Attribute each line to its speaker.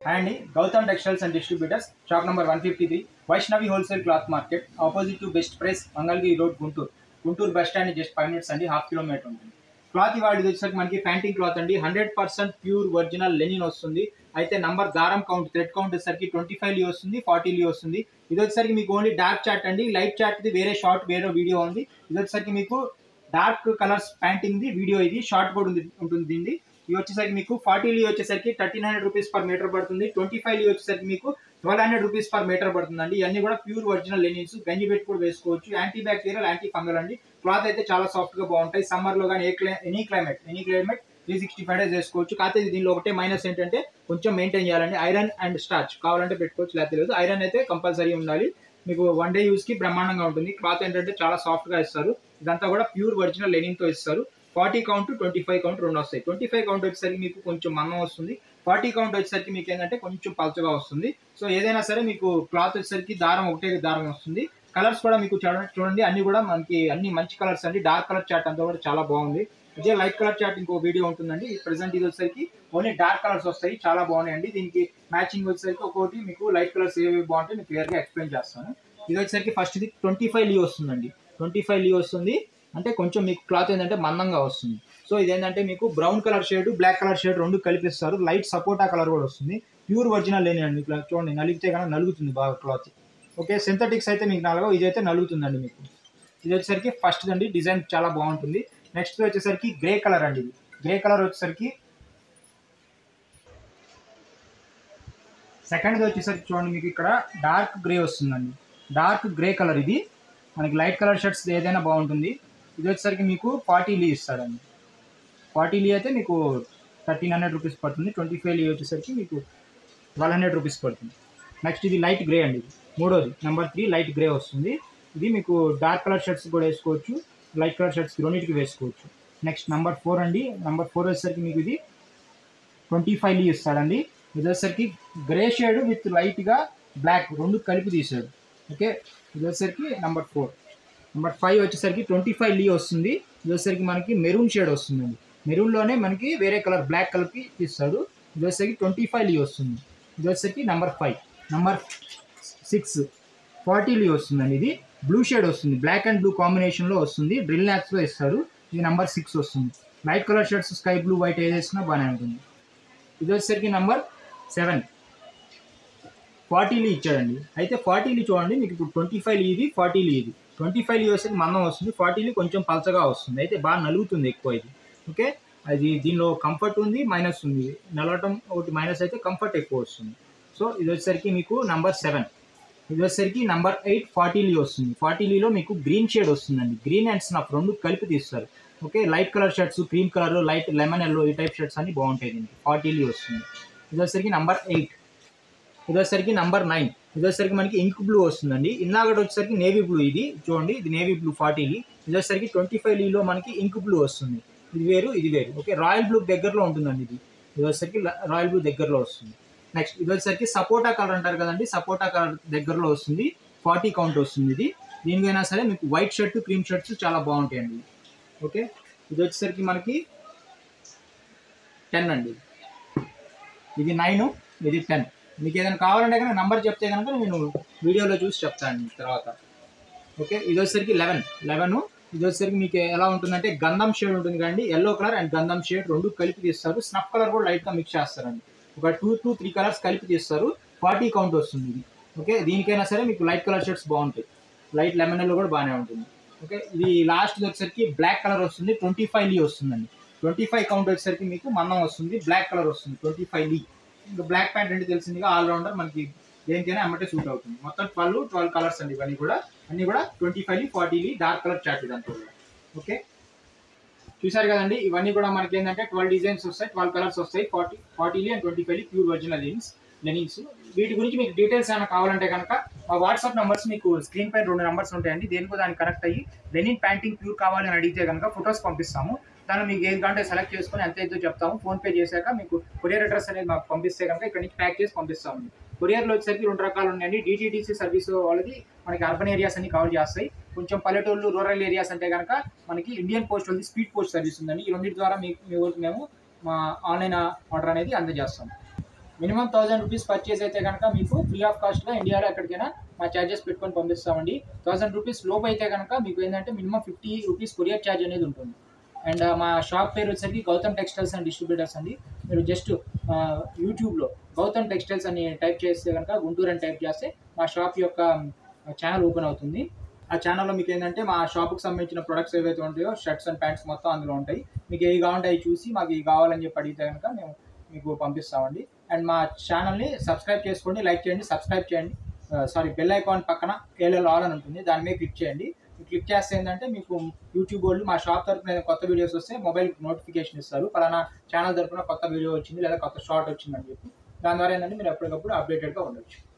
Speaker 1: hi అండి Gautam textiles and distributors shop number one fifty three Vaishnavi wholesale cloth market opposite to best price Mangalagiri road Guntur Guntur bus stand just five minutes అండి half kilometre ఉంటుంది cloth ఇవాళ ఇది వచ్చేసరికి మనకి panting cloth అండి hundred percent pure original linen వస్తుంది అయితే number దారం కౌంట్ థ్రెడ్ కౌంట్ వచ్చేసరికి ట్వంటీ ఫైవ్ లీ వస్తుంది ఫార్టీ లీ వస్తుంది ఇది వచ్చేసరికి మీకు ఓన్లీ డార్క్ చాట్ అండి లైట్ చాట్ది వేరే షార్ట్ వేరే వీడియో ఉంది ఇది వచ్చేసరికి మీకు dark colours panting the video ఇది షార్ట్ కూడా ఉంది ఉంటుంది దీనిది ఇది వచ్చేసరికి మీకు ఫార్టీ లీ వచ్చేసరికి thirteen hundred rupees per metre పడుతుంది ట్వంటీ ఫైవ్ లీ వచ్చేసరికి మీకు twelve hundred rupees per metre పడుతుందండి ఇవన్నీ కూడా ప్యూర్ ఒరిజినల్ లెనిన్స్ గంజి పెట్టి కూడా వేసుకోవచ్చు యాంటీ బ్యాక్టీరియల్ యాంటీ ఫంగల్ అండి క్లాత్ అయితే చాలా సాఫ్ట్ గా బాగుంటాయి సమ్మర్ లో కానీ ఏ క్లై any climate any climate three sixty five days వేసుకోవచ్చు కాకపోతే దీనిలో ఒకటే మైనస్ ఏంటంటే కొంచెం మెయింటైన్ చేయాలండి ఐరన్ అండ్ స్టార్చ్ కావాలంటే పెట్టుకోవచ్చు లేకపోతే లేదు ఐరన్ అయితే కంపల్సరీ ఉండాలి మీకు వన్ డే యూస్ కి బ్రహ్మాండంగా ఉంటుంది క్లాత్ ఏంటంటే చాలా సాఫ్ట్ గా ఇస్తారు ఇదంతా కూడా ప్యూర్ ఒరిజినల్ లెనిన్ తో ఇస్తారు forty count twenty five count రెండు వస్తాయి ట్వంటీ ఫైవ్ కౌంట్ వచ్చేసరికి మీకు కొంచెం మందం వస్తుంది ఫార్టీ కౌంట్ వచ్చేసరికి మీకు ఏంటంటే కొంచెం పల్చగా వస్తుంది సో ఏదైనా సరే మీకు క్లాత్ వచ్చేసరికి దారం ఒకటే దారం వస్తుంది కలర్స్ కూడా మీకు చూడండి చూడండి అన్ని కూడా మనకి అన్ని మంచి కలర్స్ అండి డార్క్ కలర్ చాట్ అంతా కూడా చాలా బాగుంది ఇదే లైట్ కలర్ చాట్ ఇంకో వీడియో ఉంటుందండి ప్రెసెంట్ ఇది వచ్చేసరికి ఓన్లీ డార్క్ కలర్స్ వస్తాయి చాలా బాగున్నాయండి దీనికి మ్యాచింగ్ వచ్చేసరికి ఒక్కొక్కటి మీకు లైట్ కలర్స్ ఏవి బాగుంటాయి మీకు క్లియర్గా ఎక్స్ప్లెయిన్ చేస్తాను ఇది వచ్చేసరికి ఫస్ట్ ఇది ట్వంటీ ఫైవ్ లీ వస్తుందండి ట్వంటీ ఫైవ్ లీ వస్తుంది అంటే కొంచెం మీకు క్లాత్ ఏంటంటే మందంగా వస్తుంది సో ఇదేంటంటే మీకు brown colour shade black colour shade రెండు కలిపిస్తారు లైట్ సపోటా కలర్ కూడా వస్తుంది ప్యూర్ ఒరిజినల్ లేనియండి మీకు చూడండి నలిగితే కనుక నలుగుతుంది బాగా క్లాత్ ఓకే సింథటిక్స్ అయితే మీకు నలగవు ఇదైతే నలుగుతుందండి మీకు ఇది వచ్చేసరికి ఫస్ట్ అండి డిజైన్ చాలా బాగుంటుంది నెక్స్ట్ వచ్చేసరికి గ్రే కలర్ అండి ఇది గ్రే కలర్ వచ్చేసరికి సెకండ్ వచ్చేసరికి చూడండి మీకు ఇక్కడ డార్క్ గ్రే వస్తుందండి డార్క్ గ్రే కలర్ ఇది మనకి లైట్ కలర్ షర్ట్స్ ఏదైనా బాగుంటుంది ఇది వచ్చేసరికి మీకు ఫార్టీ లీ ఇస్తాడండి ఫార్టీ లీ అయితే మీకు థర్టీన్ హండ్రెడ్ రూపీస్ పడుతుంది ట్వంటీ ఫైవ్ లీ వచ్చేసరికి మీకు ట్వెల్వ్ హండ్రెడ్ రూపీస్ పడుతుంది నెక్స్ట్ ఇది లైట్ గ్రే అండి ఇది మూడోది నెంబర్ త్రీ లైట్ గ్రే వస్తుంది ఇది మీకు డార్క్ కలర్ షర్ట్స్ కూడా వేసుకోవచ్చు లైట్ కలర్ షర్ట్స్ రెండింటికి వేసుకోవచ్చు నెక్స్ట్ నెంబర్ ఫోర్ అండి నెంబర్ ఫోర్ వచ్చేసరికి మీకు ఇది ట్వంటీ ఫైవ్ లీ ఇస్తాడండి ఇది వచ్చేసరికి గ్రే షేడ్ విత్ లైట్గా బ్లాక్ రెండు కలిపి తీసాడు ఓకే ఇది వచ్చేసరికి నెంబర్ ఫోర్ నెంబర్ ఫైవ్ వచ్చేసరికి ట్వంటీ ఫైవ్ లీ వస్తుంది ఇది వచ్చేసరికి మనకి మెరూన్ షేడ్ వస్తుందండి మెరూన్లోనే మనకి వేరే కలర్ బ్లాక్ కలర్కి తీస్తాడు ఇది వచ్చేసరికి ట్వంటీ ఫైవ్ లీ వస్తుంది ఇది వచ్చేసరికి number five number six forty lea వస్తుందండి ఇది బ్లూ షేడ్ వస్తుంది బ్లాక్ అండ్ బ్లూ కాంబినేషన్లో వస్తుంది డ్రిల్ ల్యాక్స్లో ఇస్తారు ఇది నెంబర్ సిక్స్ వస్తుంది light colour shirts sky blue white ఏది వేసినా బాగానే ఉంటుంది ఇది వచ్చేసరికి నెంబర్ సెవెన్ ఫార్టీలీ ఇచ్చాడండి అయితే ఫార్టీలీ చూడండి మీకు ఇప్పుడు ట్వంటీ ఫైవ్ ఇది ఫార్టీలీ ఇది ట్వంటీ ఫైవ్ వచ్చేసరికి మందం వస్తుంది ఫార్టీలీ కొంచెం పలచగా వస్తుంది అయితే బాగా నలుగుతుంది ఎక్కువ ఇది ఓకే అది దీనిలో కంఫర్ట్ ఉంది మైనస్ ఉంది నలగటం ఒకటి మైనస్ అయితే కంఫర్ట్ ఎక్కువ వస్తుంది సో ఇది వచ్చేసరికి మీకు నంబర్ సెవెన్ ఇది వచ్చేసరికి నంబర్ ఎయిట్ ఫార్టీలీ వస్తుంది ఫార్టీలీలో మీకు గ్రీన్ షేడ్ వస్తుందండి గ్రీన్ అండ్ స్నఫ్ రెండు కలిపి తీస్తారు okay light colour shirts cream colour light lemon yellow ఈ టైప్ షర్ట్స్ అన్ని బాగుంటాయి దీనికి ఫార్టీలీ వస్తుంది ఇది వచ్చేసరికి నంబర్ ఎయిట్ ఇది వచ్చేసరికి నంబర్ నైన్ ఇది వచ్చేసరికి మనకి ఇంక్ బ్లూ వస్తుందండి ఇన్నాగట్ వచ్చేసరికి నేవీ బ్లూ ఇది చూడండి ఇది నేవీ బ్లూ ఫార్టీలీ ఇది వచ్చేసరికి ట్వంటీ ఫైవ్ లీలో మనకి ఇంక్ బ్లూ వస్తుంది ఇది వేరు ఇది వేరు ఓకే రాయల్ బ్లూ దగ్గరలో ఉంటుందండి ఇది ఇది వచ్చేసరికి రాయల్ బ్లూ దగ్గరలో వస్తుంది నెక్స్ట్ ఇది వచ్చేసరికి సపోటా కలర్ అంటారు కదండి సపోటా కలర్ దగ్గరలో వస్తుంది ఫార్టీ కౌంట్ వస్తుంది ఇది దీనికైనా సరే మీకు వైట్ షర్ట్ క్రీమ్ షర్ట్స్ చాలా బాగుంటాయండి ఓకే ఇది వచ్చేసరికి మనకి టెన్ అండి ఇది నైన్ ఇది టెన్ మీకు ఏదైనా కావాలంటే కనుక నంబర్ చెప్తే కనుక నేను వీడియోలో చూసి చెప్తాను తర్వాత ఓకే ఇది వచ్చేసరికి లెవెన్ లెవెన్ ఇది వచ్చేసరికి మీకు ఎలా ఉంటుందంటే గంధం షేడ్ ఉంటుంది కదండి ఎల్లో కలర్ అండ్ గంధం షేడ్ రెండు కలిపి తీస్తారు స్నఫ్ కలర్ కూడా లైట్గా మిక్స్ చేస్తారండి ఒక టూ టూ త్రీ కలర్స్ కలిపి తీస్తారు ఫార్టీ కౌంట్ వస్తుంది ఇది ఓకే దీనికైనా సరే మీకు లైట్ కలర్ షర్ట్స్ బాగుంటాయి లైట్ లెమన్ ఎల్లో కూడా బాగానే ఉంటుంది ఓకే ఇది లాస్ట్ వచ్చేసరికి బ్లాక్ కలర్ వస్తుంది ట్వంటీ ఫైవ్ లీ వస్తుందండి ట్వంటీ ఫైవ్ కౌంట్ వచ్చేసరికి మీకు మందం వస్తుంది బ్లాక్ కలర్ వస్తుంది ట్వంటీ ఫైవ్ లీ ఇంకా బ్లాక్ ప్యాంట్ అంటే తెలిసిందిగా ఆల్రౌండర్ మనకి దేనికైనా అమ్మటే సూట్ అవుతుంది మొత్తం ట్వెల్వ్ ట్వెల్వ్ కలర్స్ అండి ఇవన్నీ కూడా అన్ని కూడా twenty five forty dark colour chart ఇదంతా కూడా ఓకే చూసారు కదండి ఇవన్నీ కూడా మనకి ఏంటంటే ట్వెల్వ్ డిజైన్స్ వస్తాయి ట్వెల్వ్ కలర్స్ వస్తాయి forty forty lea and twenty five pure original linens linens వీటి గురించి మీకు డీటెయిల్స్ ఏమైనా కావాలంటే కనుక మా వాట్సాప్ నెంబర్స్ మీకు స్క్రీన్ పైన రెండు నెంబర్స్ ఉంటాయండి దేనికో దానికి కనెక్ట్ అయ్యి లెనిన్ ప్యాంటింగ్ ప్యూర్ కావాలని అడిగితే కనుక ఫొటోస్ పంపిస్తాము దాన్ని మీకు ఏం కంటే సెలెక్ట్ చేసుకొని ఎంత అయితే చెప్తాము ఫోన్ పే చేశాక మీకు కొరియర్ అడ్రస్ అనేది మాకు పంపిస్తే కనుక ఇక్కడ నుంచి ప్యాక్ చేసి పంపిస్తాము కొరియర్లో వచ్చేసరికి రెండు రకాలు ఉన్నాయండి డిటీడీసీ సర్వీస్ వాళ్ళది మనకి అర్బన్ ఏరియాస్ అన్ని కవర్ చేస్తాయి కొంచెం పల్లెటూళ్ళు రూరల్ ఏరియాస్ అంటే కనుక మనకి ఇండియన్ పోస్ట్ వాళ్ళది స్పీడ్ పోస్ట్ సర్వీస్ ఉందండి ఈ రెండింటి ద్వారా మీ మీ ఊరికి మేము మా ఆన్లైన్ ఆర్డర్ అనేది అందజేస్తాం మినిమం థౌసండ్ రూపీస్ పర్చేస్ అయితే కనుక మీకు ఫ్రీ ఆఫ్ కాస్ట్గా ఇండియాలో ఎక్కడికైనా మా ఛార్జెస్ పెట్టుకొని పంపిస్తామండి థౌసండ్ రూపీస్ లోపు అయితే కనుక మీకు ఏంటంటే minimum fifty rupees courier charge అనేది ఉంటుంది అండ్ మా షాప్ పేరు వచ్చేసరికి గౌతమ్ టెక్స్టైల్స్ అండ్ డిస్ట్రిబ్యూటర్స్ అండి మీరు జస్ట్ యూట్యూబ్లో గౌతమ్ టెక్స్టైల్స్ అని టైప్ చేస్తే కనుక గుంటూరు అని టైప్ చేస్తే మా షాప్ యొక్క ఛానల్ ఓపెన్ అవుతుంది ఆ ఛానల్లో మీకు ఏంటంటే మా షాప్కి సంబంధించిన ప్రొడక్ట్స్ ఏవైతే ఉంటాయో షర్ట్స్ అండ్ ప్యాంట్స్ మొత్తం అందులో ఉంటాయి మీకు ఏవి కావాలంటే అవి చూసి మాకు ఇవి కావాలని చెప్పి అడిగితే కనుక మేము మీకు పంపిస్తామండి అండ్ మా ఛానల్ని సబ్స్క్రైబ్ చేసుకోండి లైక్ చేయండి సబ్స్క్రైబ్ చేయండి సారీ బెల్ ఐకాన్ పక్కన ఏఎల్ఎల్ ఆల్ అని ఉంటుంది దాని మీద క్లిక్ చేయండి క్లిక్ చేస్తే ఏంటంటే మీకు యూట్యూబ్ వాళ్ళు మా షాప్ తరపున ఏదైనా కొత్త వీడియోస్ వస్తే మొబైల్ నోటిఫికేషన్ ఇస్తారు పలానా ఛానల్ తరపున కొత్త వీడియో వచ్చింది లేదా కొత్త షార్ట్ వచ్చిందని చెప్పి దాని ద్వారా ఏంటంటే మీరు ఎప్పటికప్పుడు అప్డేటెడ్గా ఉండొచ్చు